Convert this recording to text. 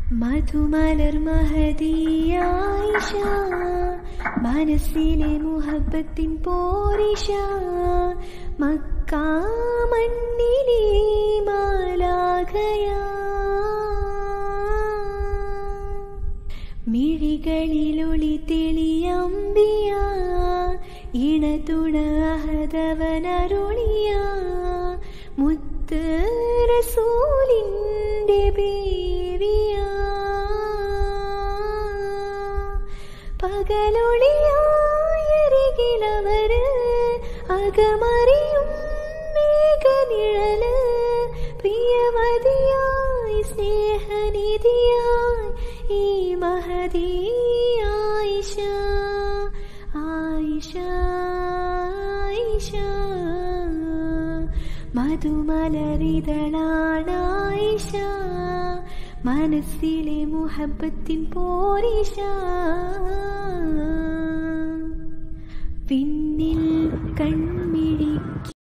മധുമലർ മഹദിയായിഷ മനസ്സിലെ മുഹബത്തിൻ പോരിഷ മക്കാമണ്ണിലെ മാലാഖയാ മിഴികളിലൊളി തെളിയമ്പിയ ഇണതുണ അഹദവനരുളിയ മുത്ത് റസൂലിൻ്റെ ബേവിയ പകലൊളിയായരികിലവര് അകമറിയും മേഘനിഴല് പ്രിയമതിയായി സ്നേഹനിധിയായി ഈ മഹദി ആയിഷ ആയിഷ ആയിഷ മധുമലരിതളാണായിഷ മനസ്സിലെ മുഹബത്തിൻ പോരിഷ പിന്നിൽ കൺമിഴി